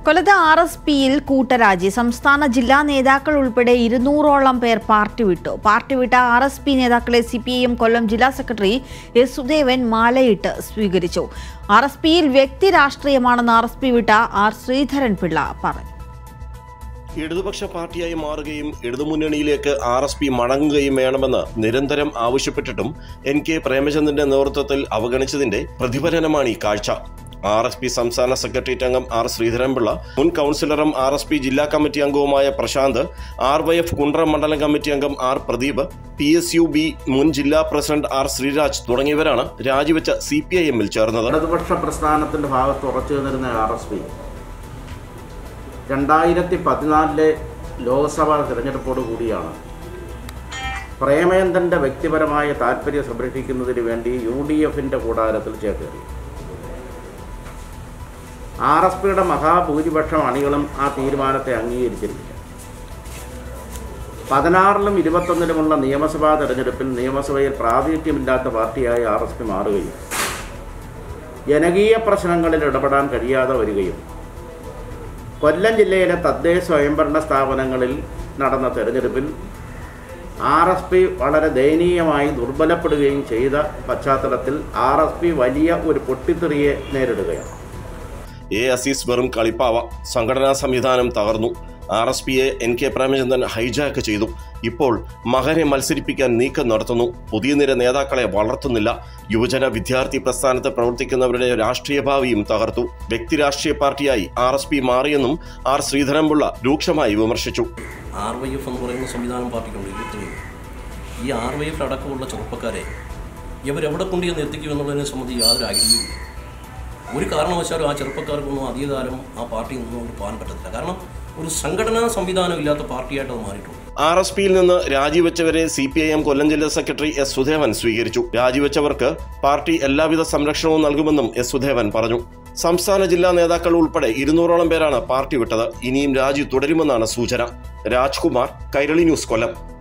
കൊല്ലത്ത് R S പിയിൽ കൂട്ടരാജി സംസ്ഥാന ജില്ലാ നേതാക്കൾ ഉൾപ്പെടെ ഇരുന്നൂറോളം പേർ പാർട്ടി വിട്ടു പാർട്ടി വിട്ട ആർ എസ് പി നേതാക്കളെ C P I M Kollam ജില്ലാ സെക്രട്ടറി എസ് സുദേവൻ മാലയിട്ട് സ്വീകരിച്ചു ആർ എസ് പിയിൽ വ്യക്തി രാഷ്ട്രീയമാണെന്ന് ആർ എസ് പി വിട്ട ആർ ശ്രീധരൻ പിള്ള പറഞ്ഞു ഇടതുപക്ഷ പാർട്ടിയായി മാറുകയും ഇടതുമുന്നണിയിലേക്ക് ആർ എസ് പി മടങ്ങുകയും വേണമെന്ന് നിരന്തരം ആവശ്യപ്പെട്ടിട്ടും എൻ കെ പ്രേമചന്ദ്രന്റെ നേതൃത്വത്തിൽ അവഗണിച്ചതിന്റെ പ്രതിഫലനമാണ് ഈ കാഴ്ച ആർ എസ് പി സംസ്ഥാന സെക്രട്ടേറിയറ്റ് അംഗം ആർ ശ്രീധരൻപിള്ള മുൻ കൗൺസിലറും ആർ എസ് പി ജില്ലാ കമ്മിറ്റി അംഗവുമായ Prashanth R Y F Kundram മണ്ഡലം കമ്മിറ്റി അംഗം R Pradeep P S U B മുൻ ജില്ലാ പ്രസിഡന്റ് ആർ ശ്രീരാജ് തുടങ്ങിയവരാണ് രാജിവെച്ച സി പി ഐ എമ്മിൽ ചേർന്നത് ഇടതുപക്ഷ പ്രസ്ഥാനത്തിൻ്റെ ഭാഗത്ത് ഉറച്ചു നിന്നിരുന്ന ആർ എസ് പി രണ്ടായിരത്തി പതിനാലിലെ ലോക്സഭാ തിരഞ്ഞെടുപ്പോട് കൂടിയാണ് പ്രേമേന്ദ്രൻ്റെ വ്യക്തിപരമായ താല്പര്യം സംരക്ഷിക്കുന്നതിന് വേണ്ടി യു ഡി എഫിൻ്റെ കൂടാരത്തിൽ ചേക്കേറി ആർ എസ് പിയുടെ മഹാഭൂരിപക്ഷം അണികളും ആ തീരുമാനത്തെ അംഗീകരിച്ചിരുന്നില്ല പതിനാറിലും ഇരുപത്തൊന്നിലുമുള്ള നിയമസഭാ തെരഞ്ഞെടുപ്പിൽ നിയമസഭയിൽ പ്രാതിനിധ്യമില്ലാത്ത പാർട്ടിയായി ആർ എസ് പി മാറുകയും ജനകീയ പ്രശ്നങ്ങളിൽ ഇടപെടാൻ കഴിയാതെ വരികയും കൊല്ലം ജില്ലയിലെ തദ്ദേശ സ്വയംഭരണ സ്ഥാപനങ്ങളിൽ നടന്ന തെരഞ്ഞെടുപ്പിൽ ആർ എസ് പി വളരെ ദയനീയമായി ദുർബലപ്പെടുകയും ചെയ്ത പശ്ചാത്തലത്തിൽ ആർ എസ് പി വലിയ ഒരു പൊട്ടിത്തെറിയെ നേരിടുകയാണ് എ അസീസ് വെറും കളിപ്പാവ സംഘടനാ സംവിധാനം തകർന്നു ആർ എസ് പിയെ എൻ കെ പ്രേമചന്ദ്രൻ ഹൈജാക്ക് ചെയ്തു ഇപ്പോൾ മകനെ മത്സരിപ്പിക്കാൻ നീക്കം നടത്തുന്നു പുതിയ നിര നേതാക്കളെ വളർത്തുന്നില്ല യുവജന വിദ്യാർത്ഥി പ്രസ്ഥാനത്ത് പ്രവർത്തിക്കുന്നവരുടെ രാഷ്ട്രീയ ഭാവിയും തകർത്തു വ്യക്തി രാഷ്ട്രീയ പാർട്ടിയായി ആർ എസ് പി മാറിയെന്നും ആർ ശ്രീധരൻപിള്ള രൂക്ഷമായി വിമർശിച്ചു ആർ വൈ എഫ് എന്ന് പറയുന്ന സംവിധാനം പാർട്ടിക്കുണ്ട് ഇരുപത്തിനും ഈ ആർ വൈ എഫ് അടക്കമുള്ള ചെറുപ്പക്കാരെ ഇവരെവിടെ കൊണ്ട് ചെന്ന് എത്തിക്കും എന്നുള്ളതിനെ സംബന്ധിച്ച് യാതൊരു ഐഡിയയും ഇല്ല ഒരു കാരണവശാലും ആ ചെറുപ്പക്കാർക്കൊന്നും അധികകാലം ആ പാർട്ടി നിന്നുകൊണ്ട് പോകാൻ പറ്റത്തില്ല കാരണം ഒരു സംഘടനാ സംവിധാനം ഇല്ലാത്ത പാർട്ടിയായിട്ട് അത് മാറിയിട്ടുണ്ട് ആർ എസ് പിയിൽ നിന്ന് രാജിവെച്ചവരെ C P I M Kollam ജില്ലാ സെക്രട്ടറി എസ് സുധേവൻ സ്വീകരിച്ചു രാജിവെച്ചവർക്ക് പാർട്ടി എല്ലാവിധ സംരക്ഷണവും നൽകുമെന്നും എസ് സുധേവൻ പറഞ്ഞു സംസ്ഥാന ജില്ലാ നേതാക്കൾ ഉൾപ്പെടെ ഇരുന്നൂറോളം പേരാണ് പാർട്ടി വിട്ടത് ഇനിയും രാജി തുടരുമെന്നാണ് സൂചന രാജ്കുമാർ കൈരളി ന്യൂസ് കൊല്ലം